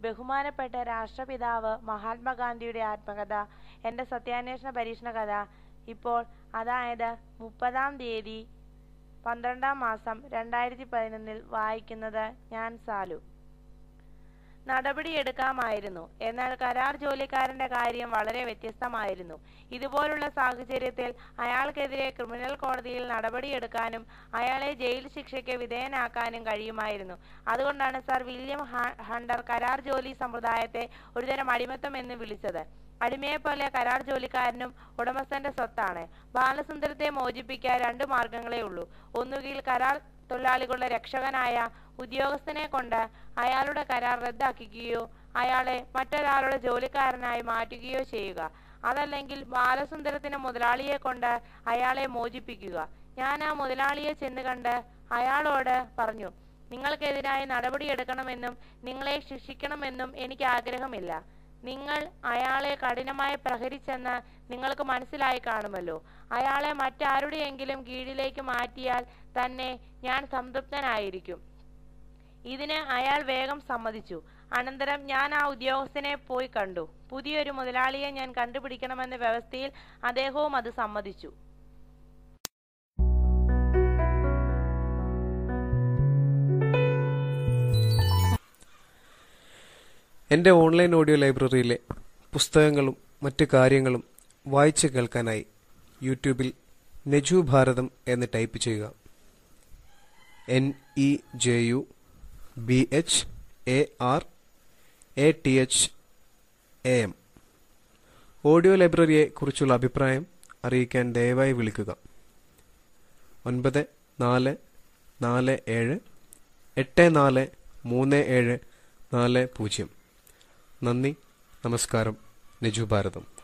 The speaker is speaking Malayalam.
ബഹുമാനപ്പെട്ട രാഷ്ട്രപിതാവ് മഹാത്മാഗാന്ധിയുടെ ആത്മകഥ എൻ്റെ സത്യാന്വേഷണ പരീക്ഷണ കഥ ഇപ്പോൾ അതായത് മുപ്പതാം തീയതി പന്ത്രണ്ടാം മാസം രണ്ടായിരത്തി പതിനൊന്നിൽ വായിക്കുന്നത് ഞാൻ സാലു നടപടിയെടുക്കാമായിരുന്നു എന്നാൽ കരാർ ജോലിക്കാരന്റെ കാര്യം വളരെ വ്യത്യസ്തമായിരുന്നു ഇതുപോലുള്ള സാഹചര്യത്തിൽ അയാൾക്കെതിരെ ക്രിമിനൽ കോടതിയിൽ നടപടിയെടുക്കാനും അയാളെ ജയിൽ ശിക്ഷയ്ക്ക് വിധേയനാക്കാനും കഴിയുമായിരുന്നു അതുകൊണ്ടാണ് സർ വില്യം ഹ- ഹണ്ടർ കരാർ ജോലി സമ്പ്രദായത്തെ ഒരുതരം അടിമത്തം എന്ന് വിളിച്ചത് അടിമയെപ്പോലെ കരാർ ജോലിക്കാരനും ഉടമസ്ഥന്റെ സ്വത്താണ് ബാലസുന്ദരത്തെ മോചിപ്പിക്കാൻ രണ്ട് മാർഗങ്ങളേ ഉള്ളൂ ഒന്നുകിൽ കരാർ തൊഴിലാളികളുടെ രക്ഷകനായ ഉദ്യോഗസ്ഥനെ കൊണ്ട് അയാളുടെ കരാർ റദ്ദാക്കിക്കുകയോ അയാളെ മറ്റൊരാളുടെ ജോലിക്കാരനായി മാറ്റുകയോ ചെയ്യുക അതല്ലെങ്കിൽ ബാലസുന്ദരത്തിന് മുതലാളിയെ കൊണ്ട് അയാളെ മോചിപ്പിക്കുക ഞാൻ ആ മുതലാളിയെ ചെന്ന് കണ്ട് അയാളോട് പറഞ്ഞു നിങ്ങൾക്കെതിരായി നടപടിയെടുക്കണമെന്നും നിങ്ങളെ ശിക്ഷിക്കണമെന്നും എനിക്ക് ആഗ്രഹമില്ല നിങ്ങൾ അയാളെ കഠിനമായി പ്രഹരിച്ചെന്ന് നിങ്ങൾക്ക് മനസ്സിലായി കാണുമല്ലോ അയാളെ മറ്റാരുടെയെങ്കിലും കീഴിലേക്ക് മാറ്റിയാൽ തന്നെ ഞാൻ സംതൃപ്തനായിരിക്കും ഇതിന് അയാൾ വേഗം സമ്മതിച്ചു അനന്തരം ഞാൻ ആ ഉദ്യോഗസ്ഥനെ പോയി കണ്ടു പുതിയൊരു മുതലാളിയെ ഞാൻ കണ്ടുപിടിക്കണമെന്ന വ്യവസ്ഥയിൽ അദ്ദേഹവും അത് സമ്മതിച്ചു എൻ്റെ ഓൺലൈൻ ഓഡിയോ ലൈബ്രറിയിലെ പുസ്തകങ്ങളും മറ്റു കാര്യങ്ങളും വായിച്ചു കേൾക്കാനായി യൂട്യൂബിൽ നെജു ഭാരതം എന്ന് ടൈപ്പ് ചെയ്യുക N E J U B H A R A T H A M audio ലൈബ്രറിയെ കുറിച്ചുള്ള അഭിപ്രായം അറിയിക്കാൻ ദയവായി വിളിക്കുക ഒൻപത് നാല് നാല് ഏഴ് എട്ട് നാല് മൂന്ന് ഏഴ് നാല് പൂജ്യം നന്ദി നമസ്കാരം നെജു ഭാരതം